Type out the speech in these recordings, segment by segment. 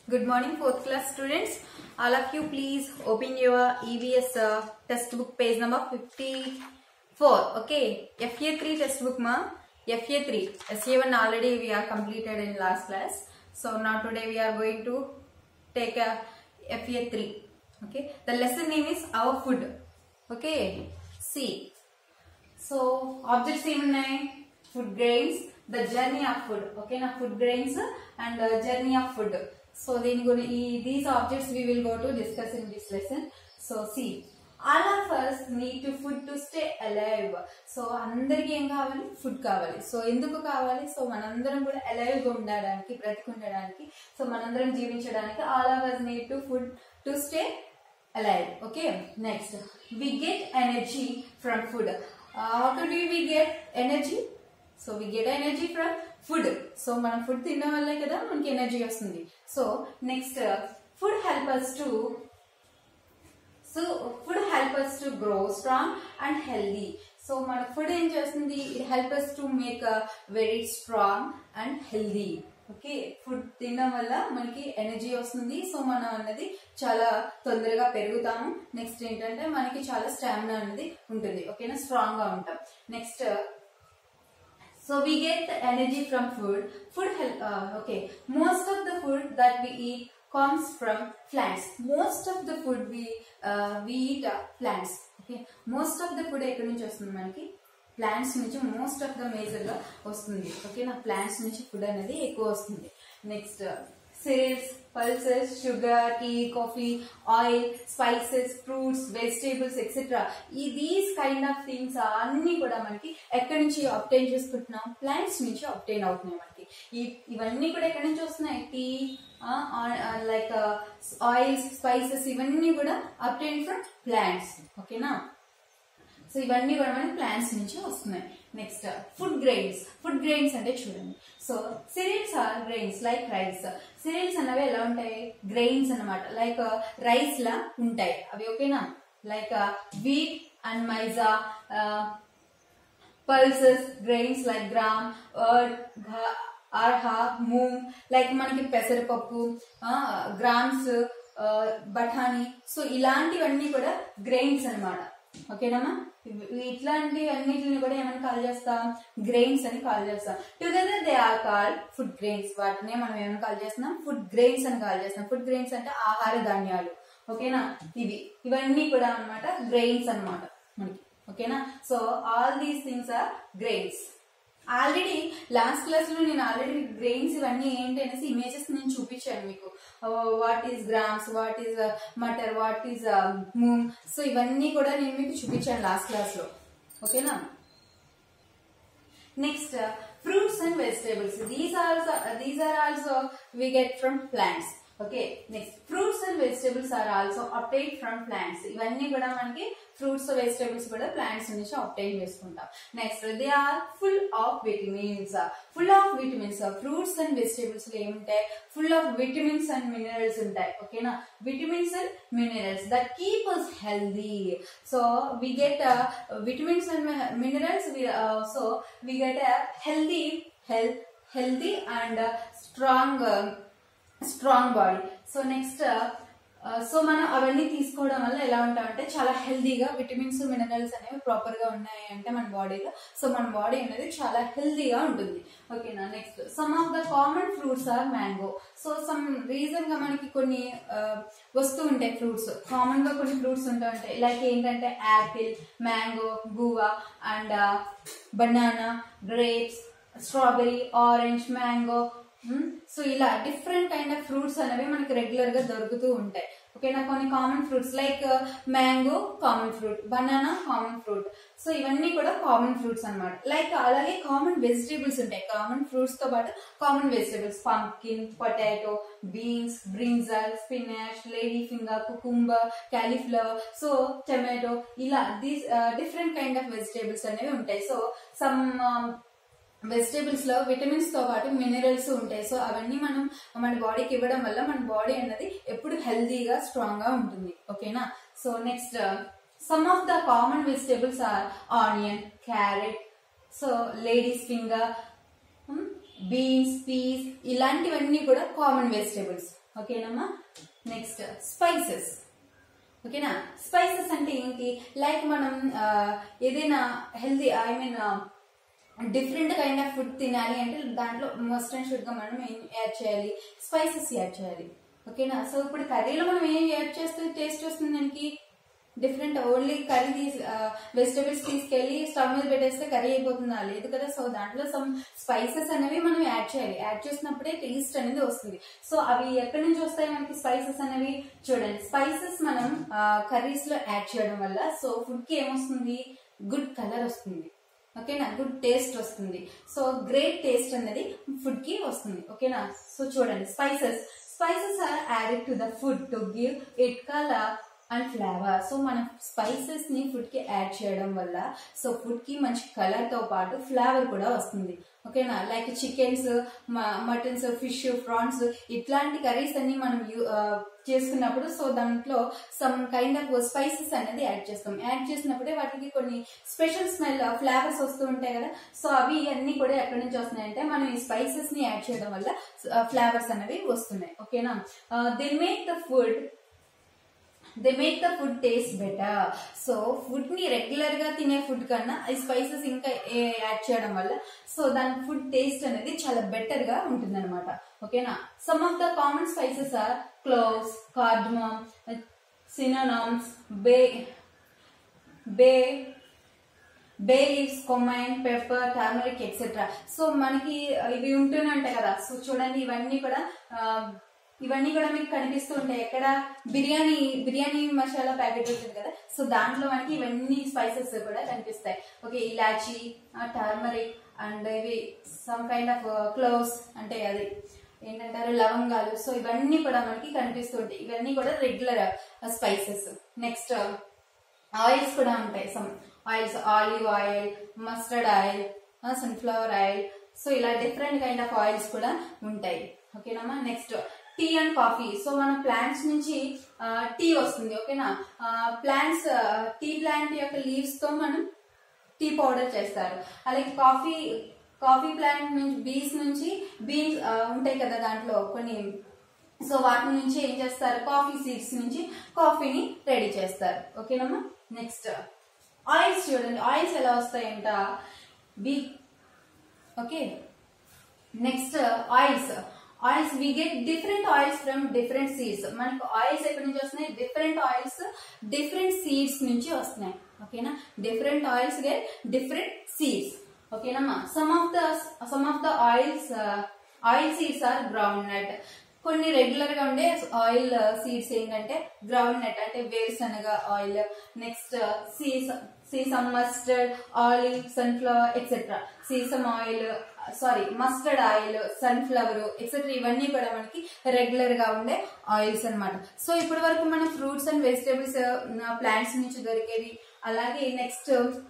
Good morning, fourth class students. All of you, please open your EVS uh, textbook page number 54. Okay, FA3 textbook ma. FA3. SA1 already we are completed in last class. So now today we are going to take a FA3. Okay, the lesson name is our food. Okay, see. So objects ఏమున్నాయి food grains the journey of food ఓకేనా food grains and journey of food so దీని గురించి ఈ these objects we will go to discuss in this lesson so see all of us need to food to stay alive so అందరికి ఏం కావాలి food కావాలి so ఎందుకు కావాలి so మనందరం కూడా అలైవ్ గా ఉండడానికి బ్రతికి ఉండడానికి సో మనందరం జీవించడానికి all of us need to food to stay alive okay next we get energy from food uh, how do we get energy so we get energy from food so మనం food తినడం వల్లే కదా మనకి energy వస్తుంది so next food help us to so food help us to grow strong and healthy so మన food ఏం చేస్తుంది it help us to make very strong and healthy okay food తినడం వల్ల మనకి ఎనర్జీ వస్తుంది సో మనం అన్నది చాలా తొందరగా పెరుగుతాము నెక్స్ట్ ఏంటంటే మనకి చాలా స్టామినా అనేది ఉంటుంది ఓకేనా స్ట్రాంగ్ గా ఉంటాం next So we get the energy from food. Food help. Uh, okay, most of the food that we eat comes from plants. Most of the food we uh, we eat uh, plants. Okay, most of the food ఎక్కడి నుంచి వస్తుంది మనకి plants నుంచి most of the major గా వస్తుంది okay నా plants నుంచి food అనేది ఎక్కువ వస్తుంది next cereals pulses sugar tea coffee oil spices fruits vegetables etcetera ఈ దీస్ కైండ్ ఆఫ్ థింగ్స్ అన్ని కూడా మనకి ఎక్కడి నుంచి అప్టైన్ చేసుకుంటున్నాం ప్లాంట్స్ నుంచి అప్టైన్ అవుతున్నాయి మనకి ఈ ఇవన్నీ కూడా ఎక్కడి నుంచి వస్తున్నాయి టీ లైక్ ఆయిల్స్ స్పైసెస్ ఇవన్నీ కూడా అప్టైన్ ఫ్రమ్ ప్లాంట్స్ ఓకేనా సో ఇవన్నీ కూడా మనకి ప్లాంట్స్ నుంచి వస్తున్నాయి next food grains food grains అంటే చూడండి so cereals are grains like rice cereals అన్నవి ఎలా ఉంటాయి గ్రెయిన్స్ అన్నమాట లైక్ రైస్ లా ఉంటాయి అవి ఓకేనా like wheat and maize pulses grains like gram arhar moong like మనకి పెసరపప్పు గ్రామ్స్ బఠానీ సో ఇలాంటివన్నీ కూడా గ్రెయిన్స్ అన్నమాట ఓకేనమ్మా ఇట్లాంటి అన్నిటిని కూడా ఏమని కాల్ చేస్తాం గ్రెయిన్స్ అని కాల్ చేస్తాం together they are call food grains వాటినే మనం ఏమని కాల్ చేస్తున్నాం ఫుడ్ గ్రెయిన్స్ అని కాల్ చేస్తున్నాం ఫుడ్ గ్రెయిన్స్ అంటే ఆహార ధాన్యాలు ఓకేనా ఇవి ఇవన్నీ కూడా అనమాట గ్రెయిన్స్ అనమాట మనకి ఓకేనా so all these things are grains already last class లో నేను ఆల్రెడీ గ్రెయిన్స్ ఇవన్నీ ఏంటి అనేసి ఇమేజెస్ నేను చూపించాను మీకు what is grams what is matar what is moong so ఇవన్నీ కూడా నేను మీకు చూపించాను లాస్ట్ క్లాస్ లో ఓకేనా next fruits and vegetables these also these are also we get from plants okay next fruits and vegetables are also obtain from plants ఇవన్నీ కూడా మనకి ఫ్రూట్స్ వెజిటేబుల్స్ కూడా ప్లాంట్స్ నుంచి అప్టైన్ చేసుకుంటాం next they are full of vitamins full of vitamins fruits and vegetables లో ఏముంటాయి full of vitamins and minerals ఉంటాయి ఓకేనా vitamins and minerals that keep us healthy so we get vitamins and minerals so we get healthy health healthy and strong strong body so next so మనం అవన్నీ తీసుకోవడం వల్ల ఎలా ఉంటామంటే చాలా హెల్దీగా vitamins minerals అనేవి ప్రాపర్ గా ఉన్నాయి అంటే మన బాడీలో సో మన బాడీ అనేది చాలా హెల్దీగా ఉంటుంది ఓకేనా next some of the common fruits are mango so some reason గా మనకి కొన్ని వస్తూ ఉంటాయి ఫ్రూట్స్ కామన్ గా కొన్ని ఫ్రూట్స్ ఉంటూ ఉంటాయి లైక్ ఏంటంటే apple mango guava and banana grapes strawberry orange mango so ఇలా డిఫరెంట్ కైండ్ ఆఫ్ ఫ్రూట్స్ అనేవి మనకి రెగ్యులర్ గా దొరుకుతూ ఉంటాయి ఓకేనా కొన్ని common fruits like mango common fruit banana common fruit so ఇవన్నీ కూడా కామన్ ఫ్రూట్స్ అనమాట లైక్ అలాగే కామన్ వెజిటేబుల్స్ ఉంటాయి కామన్ ఫ్రూట్స్ తో పాటు common vegetables pumpkin potato beans brinjal spinach lady finger cucumber cauliflower so tomato ఇలా these different kind of vegetables అనేవి ఉంటాయి సో సమ్ వెజిటేబుల్స్ లో విటమిన్స్ తో పాటు మినరల్స్ ఉంటాయి సో అవన్నీ మనం మన బాడీకి ఇవ్వడం వల్ల మన బాడీ అనేది ఎప్పుడు హెల్దీగా స్ట్రాంగ్ గా ఉంటుంది ఓకేనా so next some of the common vegetables are onion carrot so ladies finger beans peas ఇలాంటివన్నీ కూడా కామన్ వెజిటేబుల్స్ ఓకేనమ్మా నెక్స్ట్ స్పైసెస్ ఓకేనా స్పైసెస్ అంటే ఏంటి లైక్ మనం ఆ, ఏదైనా healthy I mean different kind of food తినాలి అంటే దాంట్లో మస్ట్ అండ్ షుడ్ గా మనం ఏం యాడ్ చేయాలి స్పైసెస్ యాడ్ చేయాలి ఓకేనా సో ఇప్పుడు కర్రీలో మనం ఏం యాడ్ చేస్తే టేస్ట్ వస్తుంది దానికి డిఫరెంట్ ఓన్లీ కర్రీ తీసి వెజిటబుల్స్ తీసుకెళ్లి స్టవ్ మీద పెట్టేస్తే కర్రీ అయిపోతుందా లేదు కదా సో దాంట్లో సమ్ స్పైసెస్ అనేవి మనం యాడ్ చేయాలి యాడ్ చేసినప్పుడే టేస్ట్ అనేది వస్తుంది సో అవి ఎక్కడి నుంచి వస్తాయి మనకి స్పైసెస్ అనేవి చూడండి స్పైసెస్ మనం కర్రీస్ లో యాడ్ చేయడం వల్ల సో ఫుడ్ కి ఏమొస్తుంది గుడ్ కలర్ వస్తుంది ఓకేనా గుడ్ టేస్ట్ వస్తుంది సో గ్రేట్ టేస్ట్ అనేది ఫుడ్ కి వస్తుంది ఓకేనా సో చూడండి spices spices are added to the food to give it colour and flavour so మనం స్పైసెస్ ని ఫుడ్ కి యాడ్ చేయడం వల్ల సో ఫుడ్ కి మంచి కలర్ తో పాటు ఫ్లేవర్ కూడా వస్తుంది ఓకేనా like chickens muttons fish prawns ఇట్లాంటి కర్రీస్ అన్ని మనం యు- ఆ, చేసుకున్నప్పుడు సో దాంట్లో సమ్ కైండ్ ఆఫ్ స్పైసెస్ అనేది యాడ్ చేస్తాం యాడ్ చేసినప్పుడే వాటికి కొన్ని స్పెషల్ స్మెల్ ఫ్లేవర్స్ వస్తూ ఉంటాయి కదా సో అవి అన్ని కూడా ఎక్కడి నుంచి వస్తున్నాయంటే మనం ఈ స్పైసెస్ ని యాడ్ చేయడం వల్ల ఫ్లేవర్స్ అనేవి వస్తున్నాయి ఓకేనా they make the food they make the food taste better so food ని రెగ్యులర్ గా తినే ఫుడ్ కన్నా ఈ స్పైసెస్ ఇంకా యాడ్ చేయడం వల్ల సో దాని ఫుడ్ టేస్ట్ అనేది చాలా బెటర్ గా ఉంటుంది అనమాట ఓకేనా some of the common spices are cloves cardamom cinnamons bay bay bay leaves cumin pepper turmeric etcetera so మనకి ఇవి ఉంటూనే ఉంటాయి కదా సో చూడండి ఇవన్నీ కూడా ఆ, ఇవన్నీ కూడా మీకు కనిపిస్తూ ఉంటాయి ఎక్కడ బిర్యానీ బిర్యానీ మసాలా ప్యాకెట్ ఉంటుంది కదా సో దాంట్లో మనకి ఇవన్నీ స్పైసెస్ కూడా కనిపిస్తాయి ఓకే ఇలాచి టర్మరిక్ అండ్ ఇవి సమ్ కైండ్ ఆఫ్ క్లోవ్స్ అంటే అది ఏంటంటారు లవంగాలు సో ఇవన్నీ కూడా మనకి కనిపిస్తూ ఉంటాయి ఇవన్నీ కూడా రెగ్యులర్ స్పైసెస్ నెక్స్ట్ ఆయిల్స్ కూడా ఉంటాయి some oils olive oil mustard oil sunflower oil so ఇలా డిఫరెంట్ కైండ్ ఆఫ్ ఆయిల్స్ కూడా ఉంటాయి ఓకేనమ్మా next tea and coffee so మన ప్లాంట్స్ నుంచి టీ వస్తుంది ఓకేనా ప్లాంట్స్ టీ ప్లాంట్ యొక్క లీవ్స్ తో మనం టీ పౌడర్ చేస్తారు అలాగే కాఫీ కాఫీ ప్లాంట్ నుంచి బీస్ నుంచి బీన్స్ ఉంటాయి కదా దాంట్లో కొన్ని సో వాటి నుంచి ఏం చేస్తారు కాఫీ సీడ్స్ నుంచి కాఫీని రెడీ చేస్తారు ఓకేనమ్మా నెక్స్ట్ ఆయిల్స్ చూడండి ఆయిల్స్ ఎలా వస్తాయంట బీ okay next oils oils we get different oils from different seeds మనకు ఆయిల్స్ ఎక్కడి నుంచి వస్తున్నాయి డిఫరెంట్ ఆయిల్స్ డిఫరెంట్ సీడ్స్ నుంచి వస్తున్నాయి ఓకేనా different oils get different seeds ఓకేనమ్మా some of the some of the oils oil seeds are groundnut కొన్ని regular గా ఉండే ఆయిల్ సీడ్స్ ఏంటంటే గ్రౌండ్ నట్ అంటే వేరుశనగ ఆయిల్ నెక్స్ట్ సీస్ sesame mustard olive sunflower etcetera sesame oil sorry mustard oil sunflower etcetera ఇవన్నీ కూడా మనకి రెగ్యులర్ గా ఉండే ఆయిల్స్ అన్నమాట సో ఇప్పటి వరకు మనం ఫ్రూట్స్ అండ్ వెజిటేబుల్స్ ప్లాంట్స్ నుంచి దొరికేవి అలాగే next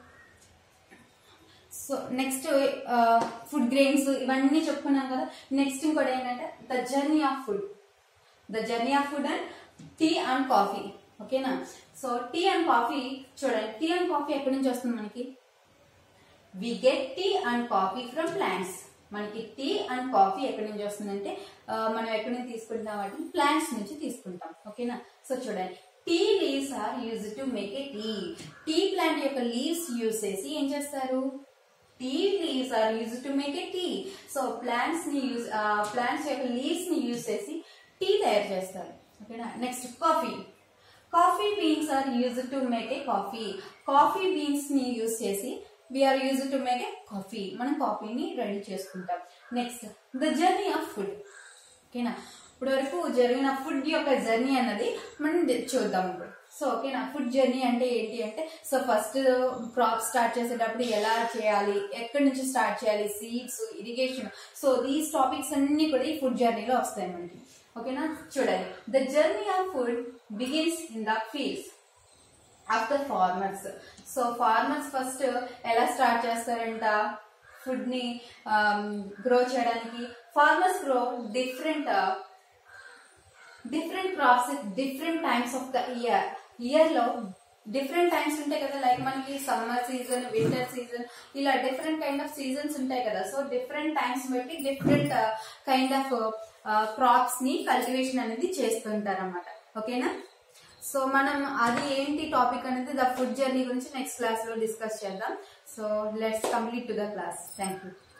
so next food grains ఇవన్నీ చెప్పుకున్నాం కదా నెక్స్ట్ ఇంకోటి ఏంటంటే the journey of food the journey of food and tea and coffee ఓకేనా సో టీ అండ్ కాఫీ చూడండి టీ అండ్ కాఫీ ఎక్కడి నుంచి వస్తుంది మనకి we get tea and coffee from plants మనకి టీ అండ్ కాఫీ ఎక్కడి నుంచి వస్తుందంటే ఆ, మనం ఎక్కడి నుంచి తీసుకుంటాం వాటిని ప్లాంట్స్ నుంచి తీసుకుంటాం ఓకేనా సో చూడండి tea leaves are use to make a tea tea plant యొక్క లీవ్స్ యూజ్ చేసి ఏం చేస్తారు tea leaves are use to make a tea so plants ని యూజ్ ప్లాంట్స్ యొక్క లీవ్స్ ని యూజ్ చేసి టీ తయారు చేస్తారు ఓకేనా next coffee coffee beans are use to make a coffee coffee beans ని యూజ్ చేసి we are use to make a coffee మనం కాఫీని రెడీ చేసుకుంటాం next the journey of food ఓకేనా ఇప్పుడు వరకు జరిగిన ఫుడ్ యొక్క జర్నీ అన్నది మనం చూద్దాం ఇప్పుడు సో ఓకేనా ఫుడ్ జర్నీ అంటే ఏంటి అంటే సో ఫస్ట్ క్రాప్ స్టార్ట్ చేసేటప్పుడు ఎలా చేయాలి ఎక్కడి నుంచి స్టార్ట్ చేయాలి seeds irrigation so these topics అన్ని కూడా ఈ ఫుడ్ జర్నీలో వస్తాయి మనకి ఓకేనా చూడాలి the journey of food begins in the fields of the farmers so farmers first ఎలా స్టార్ట్ చేస్తారంట ఫుడ్ ని గ్రో చేయడానికి farmers grow different different crops different times of the year year లో డిఫరెంట్ టైమ్స్ ఉంటాయి కదా లైక్ మనకి summer season winter season ఇలా different kind of seasons ఉంటాయి కదా సో డిఫరెంట్ టైమ్స్ బట్టి డిఫరెంట్ కైండ్ ఆఫ్ క్రాప్స్ ని కల్టివేషన్ అనేది చేస్తుంటారు అనమాట ఓకేనా సో మనం అది ఏంటి టాపిక్ అనేది ద ఫుడ్ జర్నీ గురించి నెక్స్ట్ క్లాస్ లో డిస్కస్ చేద్దాం so let's complete to the class thank you